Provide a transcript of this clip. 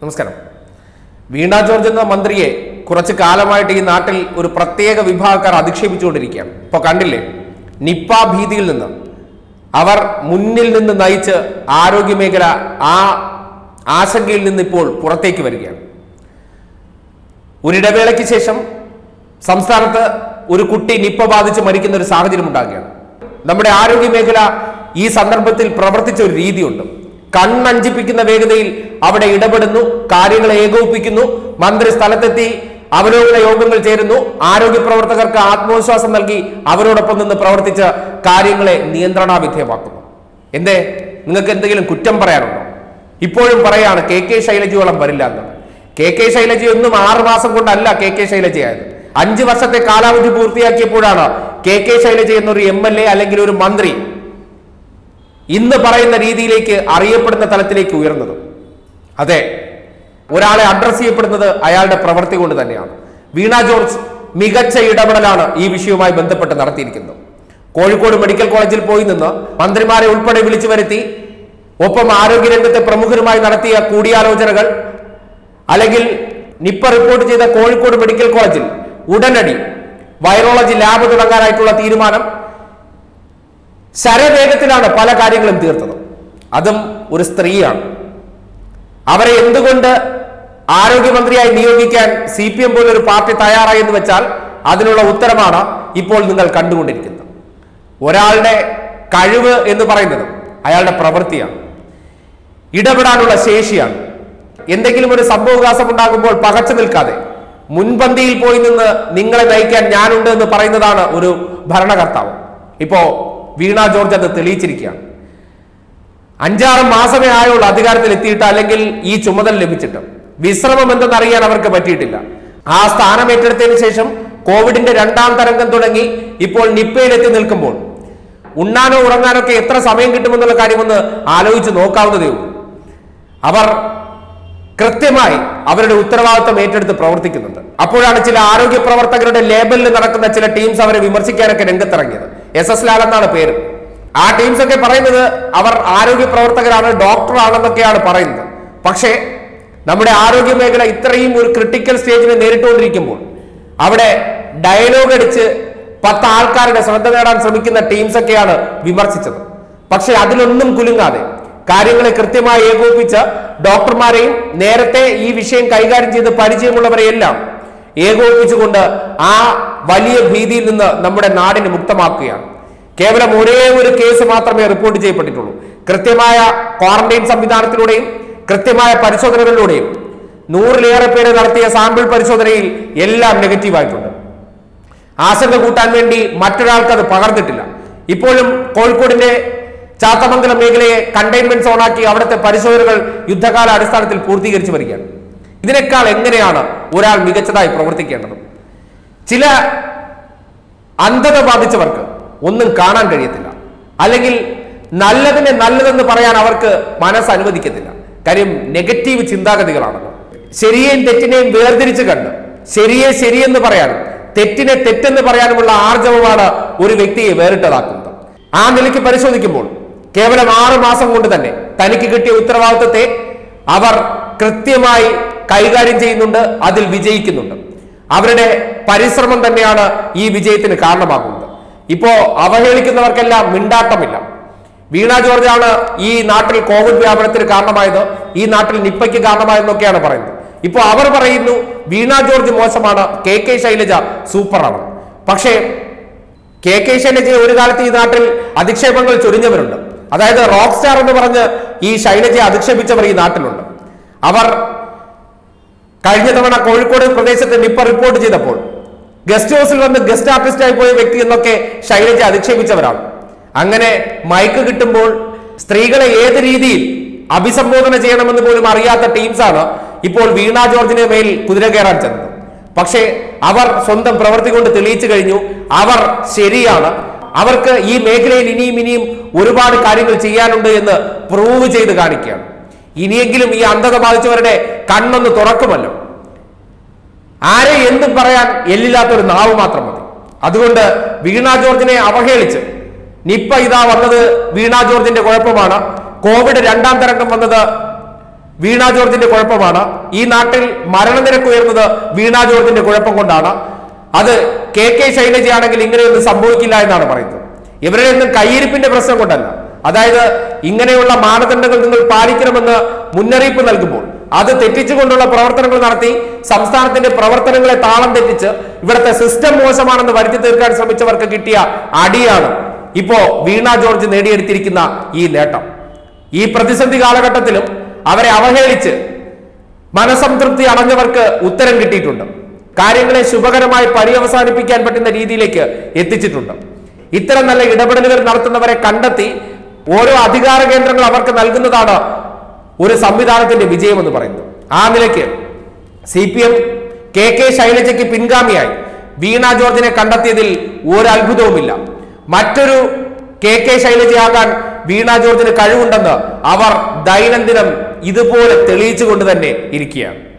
നമസ്കാരം വീണ ജോർജ് എന്ന മന്ത്രിയെ കുറച്ച് കാലമായിട്ട് ഈ നാട്ടിൽ ഒരു പ്രത്യേക വിഭാഗക്കാർ അധിക്ഷേപിച്ചുകൊണ്ടിരിക്കുകയാണ് ഇപ്പൊ കണ്ടില്ലേ നിപ്പ ഭീതിയിൽ നിന്ന് അവർ മുന്നിൽ നിന്ന് നയിച്ച് ആരോഗ്യമേഖല ആ ആശങ്കയിൽ നിന്ന് ഇപ്പോൾ പുറത്തേക്ക് വരികയാണ് ഒരിടവേളയ്ക്ക് ശേഷം സംസ്ഥാനത്ത് ഒരു കുട്ടി നിപ്പ ബാധിച്ച് മരിക്കുന്ന ഒരു സാഹചര്യം ഉണ്ടാകുകയാണ് നമ്മുടെ ആരോഗ്യ മേഖല ഈ സന്ദർഭത്തിൽ പ്രവർത്തിച്ച ഒരു രീതിയുണ്ട് കണ്ണഞ്ചിപ്പിക്കുന്ന വേഗതയിൽ അവിടെ ഇടപെടുന്നു കാര്യങ്ങളെ ഏകോപിപ്പിക്കുന്നു മന്ത്രി സ്ഥലത്തെത്തി അവലോകന യോഗങ്ങൾ ചേരുന്നു ആരോഗ്യ പ്രവർത്തകർക്ക് ആത്മവിശ്വാസം നൽകി അവരോടൊപ്പം നിന്ന് പ്രവർത്തിച്ച് കാര്യങ്ങളെ നിയന്ത്രണാവിധേയമാക്കുന്നു എന്തേ നിങ്ങൾക്ക് എന്തെങ്കിലും കുറ്റം പറയാനുണ്ടോ ഇപ്പോഴും പറയാണ് കെ കെ ശൈലജയോളം വരില്ല എന്ന് കെ കെ ശൈലജ ഒന്നും ആറ് മാസം കൊണ്ടല്ല കെ കെ ശൈലജയായത് അഞ്ച് വർഷത്തെ കാലാവധി പൂർത്തിയാക്കിയപ്പോഴാണ് കെ കെ ശൈലജ എന്നൊരു എം എൽ എ അല്ലെങ്കിൽ ഒരു മന്ത്രി ഇന്ന് പറയുന്ന രീതിയിലേക്ക് അറിയപ്പെടുന്ന തലത്തിലേക്ക് ഉയർന്നത് അതെ ഒരാളെ അഡ്രസ് ചെയ്യപ്പെടുന്നത് അയാളുടെ പ്രവൃത്തി കൊണ്ട് തന്നെയാണ് വീണ ജോർജ് മികച്ച ഇടപെടലാണ് ഈ വിഷയവുമായി ബന്ധപ്പെട്ട് നടത്തിയിരിക്കുന്നത് കോഴിക്കോട് മെഡിക്കൽ കോളേജിൽ പോയി നിന്ന് മന്ത്രിമാരെ ഉൾപ്പെടെ വിളിച്ചു വരുത്തി ഒപ്പം ആരോഗ്യരംഗത്തെ പ്രമുഖരുമായി നടത്തിയ കൂടിയാലോചനകൾ അല്ലെങ്കിൽ നിപ്പ റിപ്പോർട്ട് ചെയ്ത കോഴിക്കോട് മെഡിക്കൽ കോളേജിൽ ഉടനടി വൈറോളജി ലാബ് തുടങ്ങാനായിട്ടുള്ള തീരുമാനം ശരവേഗത്തിലാണ് പല കാര്യങ്ങളും തീർത്തത് അതും ഒരു സ്ത്രീയാണ് അവരെ എന്തുകൊണ്ട് ആരോഗ്യമന്ത്രിയായി നിയോഗിക്കാൻ സി പി എം പോലൊരു പാർട്ടി തയ്യാറായി എന്ന് വെച്ചാൽ അതിനുള്ള ഉത്തരമാണ് ഇപ്പോൾ നിങ്ങൾ കണ്ടുകൊണ്ടിരിക്കുന്നത് ഒരാളുടെ കഴിവ് എന്ന് പറയുന്നത് അയാളുടെ പ്രവൃത്തിയാണ് ഇടപെടാനുള്ള ശേഷിയാണ് എന്തെങ്കിലും ഒരു സംഭവവികാസം ഉണ്ടാകുമ്പോൾ പകച്ചു നിൽക്കാതെ മുൻപന്തിയിൽ പോയി നിന്ന് നിങ്ങളെ നയിക്കാൻ ഞാനുണ്ട് എന്ന് പറയുന്നതാണ് ഒരു ഭരണകർത്താവ് ഇപ്പോ വീണ ജോർജ് അത് തെളിയിച്ചിരിക്കുകയാണ് അഞ്ചാറ് മാസമേ ആയുള്ളൂ അധികാരത്തിൽ എത്തിയിട്ട് അല്ലെങ്കിൽ ഈ ചുമതല ലഭിച്ചിട്ട് വിശ്രമം എന്തെന്നറിയാൻ അവർക്ക് പറ്റിയിട്ടില്ല ആ സ്ഥാനം ഏറ്റെടുത്തതിന് ശേഷം കോവിഡിന്റെ രണ്ടാം തരംഗം തുടങ്ങി ഇപ്പോൾ നിപ്പയിലെത്തി നിൽക്കുമ്പോൾ ഉണ്ണാനോ ഉറങ്ങാനോ ഒക്കെ എത്ര സമയം കിട്ടുമെന്നുള്ള കാര്യമൊന്ന് ആലോചിച്ച് നോക്കാവുന്നതേ ഉള്ളൂ അവർ കൃത്യമായി അവരുടെ ഉത്തരവാദിത്വം ഏറ്റെടുത്ത് പ്രവർത്തിക്കുന്നുണ്ട് അപ്പോഴാണ് ചില ആരോഗ്യ പ്രവർത്തകരുടെ ലേബലിൽ നടക്കുന്ന ചില ടീംസ് അവരെ വിമർശിക്കാനൊക്കെ രംഗത്തിറങ്ങിയത് എസ് എസ് ലാൽ എന്നാണ് പേര് ആ ടീംസ് ഒക്കെ പറയുന്നത് അവർ ആരോഗ്യ പ്രവർത്തകരാണ് ഡോക്ടർ ആണെന്നൊക്കെയാണ് പറയുന്നത് പക്ഷേ നമ്മുടെ ആരോഗ്യ മേഖല ഇത്രയും ഒരു ക്രിട്ടിക്കൽ സ്റ്റേജിനെ നേരിട്ടുകൊണ്ടിരിക്കുമ്പോൾ അവിടെ ഡയലോഗ് അടിച്ച് പത്ത് ആൾക്കാരുടെ ശ്രദ്ധ നേടാൻ ശ്രമിക്കുന്ന ടീംസ് ഒക്കെയാണ് വിമർശിച്ചത് പക്ഷെ അതിലൊന്നും കുലുങ്ങാതെ കാര്യങ്ങളെ കൃത്യമായി ഏകോപിപ്പിച്ച ഡോക്ടർമാരെയും നേരത്തെ ഈ വിഷയം കൈകാര്യം ചെയ്ത് പരിചയമുള്ളവരെയെല്ലാം ഏകോപിപ്പിച്ചുകൊണ്ട് ആ വലിയ ഭീതിയിൽ നിന്ന് നമ്മുടെ നാടിനെ മുക്തമാക്കുകയാണ് കേവലം ഒരേ ഒരു കേസ് മാത്രമേ റിപ്പോർട്ട് ചെയ്യപ്പെട്ടിട്ടുള്ളൂ കൃത്യമായ ക്വാറന്റൈൻ സംവിധാനത്തിലൂടെയും കൃത്യമായ പരിശോധനകളിലൂടെയും നൂറിലേറെ പേര് നടത്തിയ സാമ്പിൾ പരിശോധനയിൽ എല്ലാം നെഗറ്റീവ് ആയിട്ടുണ്ട് ആശങ്ക കൂട്ടാൻ വേണ്ടി മറ്റൊരാൾക്ക് അത് പകർന്നിട്ടില്ല ഇപ്പോഴും കോഴിക്കോടിന്റെ ചാത്തമംഗലം മേഖലയെ കണ്ടെയ്ൻമെന്റ് സോണാക്കി അവിടുത്തെ പരിശോധനകൾ യുദ്ധകാല അടിസ്ഥാനത്തിൽ പൂർത്തീകരിച്ചു വരികയാണ് ഇതിനേക്കാൾ എങ്ങനെയാണ് ഒരാൾ മികച്ചതായി പ്രവർത്തിക്കേണ്ടത് ചില അന്ധത ബാധിച്ചവർക്ക് ഒന്നും കാണാൻ കഴിയത്തില്ല അല്ലെങ്കിൽ നല്ലതിനെ നല്ലതെന്ന് പറയാൻ അവർക്ക് മനസ്സ് അനുവദിക്കത്തില്ല കാര്യം നെഗറ്റീവ് ചിന്താഗതികളാണല്ലോ ശരിയെയും തെറ്റിനെയും വേർതിരിച്ച് കണ്ട് ശരിയെ ശരിയെന്ന് പറയാനും തെറ്റിനെ തെറ്റെന്ന് പറയാനുമുള്ള ആർജവമാണ് ഒരു വ്യക്തിയെ വേറിട്ടതാക്കുന്നത് ആ നിലയ്ക്ക് പരിശോധിക്കുമ്പോൾ കേവലം ആറു മാസം കൊണ്ട് തന്നെ തനിക്ക് കിട്ടിയ ഉത്തരവാദിത്വത്തെ അവർ കൃത്യമായി കൈകാര്യം ചെയ്യുന്നുണ്ട് അതിൽ വിജയിക്കുന്നുണ്ട് അവരുടെ പരിശ്രമം തന്നെയാണ് ഈ വിജയത്തിന് കാരണമാകുന്നത് ഇപ്പോ അവഹേളിക്കുന്നവർക്കെല്ലാം മിണ്ടാട്ടമില്ല വീണ ജോർജാണ് ഈ നാട്ടിൽ കോവിഡ് വ്യാപനത്തിന് കാരണമായത് ഈ നാട്ടിൽ നിപ്പയ്ക്ക് കാരണമായെന്നൊക്കെയാണ് പറയുന്നത് ഇപ്പോ അവർ പറയുന്നു വീണ ജോർജ് മോശമാണ് കെ കെ ശൈലജ സൂപ്പറാണ് പക്ഷേ കെ കെ ശൈലജയെ ഒരു കാലത്ത് ഈ നാട്ടിൽ അധിക്ഷേപങ്ങൾ ചൊരിഞ്ഞവരുണ്ട് അതായത് റോക്ക് സ്റ്റാർ എന്ന് പറഞ്ഞ് ഈ ശൈലജയെ അധിക്ഷേപിച്ചവർ ഈ നാട്ടിലുണ്ട് അവർ കഴിഞ്ഞ തവണ കോഴിക്കോട് പ്രദേശത്ത് നിപ്പ റിപ്പോർട്ട് ചെയ്തപ്പോൾ ഗസ്റ്റ് ഹൗസിൽ വന്ന് ഗസ്റ്റ് ആർട്ടിസ്റ്റായി പോയ വ്യക്തി എന്നൊക്കെ ശൈലജ അധിക്ഷേപിച്ചവരാണ് അങ്ങനെ മൈക്ക് കിട്ടുമ്പോൾ സ്ത്രീകളെ ഏത് രീതിയിൽ അഭിസംബോധന ചെയ്യണമെന്ന് പോലും അറിയാത്ത ടീംസാണ് ഇപ്പോൾ വീണ ജോർജിന് മേൽ കുതിര കയറാൻ ചെന്നത് പക്ഷേ അവർ സ്വന്തം പ്രവൃത്തി കൊണ്ട് തെളിയിച്ചു കഴിഞ്ഞു അവർ ശരിയാണ് അവർക്ക് ഈ മേഖലയിൽ ഇനിയും ഇനിയും ഒരുപാട് കാര്യങ്ങൾ ചെയ്യാനുണ്ട് എന്ന് പ്രൂവ് ചെയ്ത് കാണിക്കുകയാണ് ഇനിയെങ്കിലും ഈ അന്ധത ബാധിച്ചവരുടെ കണ്ണൊന്ന് തുറക്കുമല്ലോ ആരെ എന്തും പറയാൻ എല്ലില്ലാത്ത ഒരു നാവ് മാത്രം മതി അതുകൊണ്ട് വീണ ജോർജിനെ അവഹേളിച്ച് നിപ്പ ഇതാ വന്നത് വീണ ജോർജിന്റെ കുഴപ്പമാണ് കോവിഡ് രണ്ടാം തരംഗം വന്നത് വീണ ജോർജിന്റെ കുഴപ്പമാണ് ഈ നാട്ടിൽ മരണനിരക്ക് ഉയർന്നത് വീണ ജോർജിന്റെ കുഴപ്പം കൊണ്ടാണ് അത് കെ കെ ശൈലജയാണെങ്കിൽ ഇങ്ങനെയൊന്നും സംഭവിക്കില്ല എന്നാണ് പറയുന്നത് ഇവരുടെ ഒന്നും കയ്യിരിപ്പിന്റെ പ്രശ്നം കൊണ്ടല്ല അതായത് ഇങ്ങനെയുള്ള മാനദണ്ഡങ്ങൾ നിങ്ങൾ പാലിക്കണമെന്ന് മുന്നറിയിപ്പ് നൽകുമ്പോൾ അത് തെറ്റിച്ചുകൊണ്ടുള്ള പ്രവർത്തനങ്ങൾ നടത്തി സംസ്ഥാനത്തിന്റെ പ്രവർത്തനങ്ങളെ താളം തെറ്റിച്ച് ഇവിടുത്തെ സിസ്റ്റം മോശമാണെന്ന് വരുത്തി തീർക്കാൻ ശ്രമിച്ചവർക്ക് കിട്ടിയ അടിയാണ് ഇപ്പോ വീണ ജോർജ് നേടിയെടുത്തിരിക്കുന്ന ഈ നേട്ടം ഈ പ്രതിസന്ധി കാലഘട്ടത്തിലും അവരെ അവഹേളിച്ച് മനസംതൃപ്തി അടഞ്ഞവർക്ക് ഉത്തരം കിട്ടിയിട്ടുണ്ട് കാര്യങ്ങളെ ശുഭകരമായി പര്യവസാനിപ്പിക്കാൻ പറ്റുന്ന രീതിയിലേക്ക് എത്തിച്ചിട്ടുണ്ട് ഇത്തരം നല്ല ഇടപെടലുകൾ നടത്തുന്നവരെ കണ്ടെത്തി ഓരോ അധികാര കേന്ദ്രങ്ങൾ അവർക്ക് നൽകുന്നതാണ് ഒരു സംവിധാനത്തിന്റെ വിജയം എന്ന് പറയുന്നത് ആ നിലയ്ക്ക് C P M K K ശൈലജയ്ക്ക് പിൻഗാമിയായി വീണ ജോർജിനെ കണ്ടെത്തിയതിൽ ഒരു അത്ഭുതവുമില്ല മറ്റൊരു കെ കെ ശൈലജയാകാൻ വീണ ജോർജിന് കഴിവുണ്ടെന്ന് അവർ ദൈനംദിനം ഇതുപോലെ തെളിയിച്ചുകൊണ്ട് തന്നെ ഇരിക്കുകയാണ്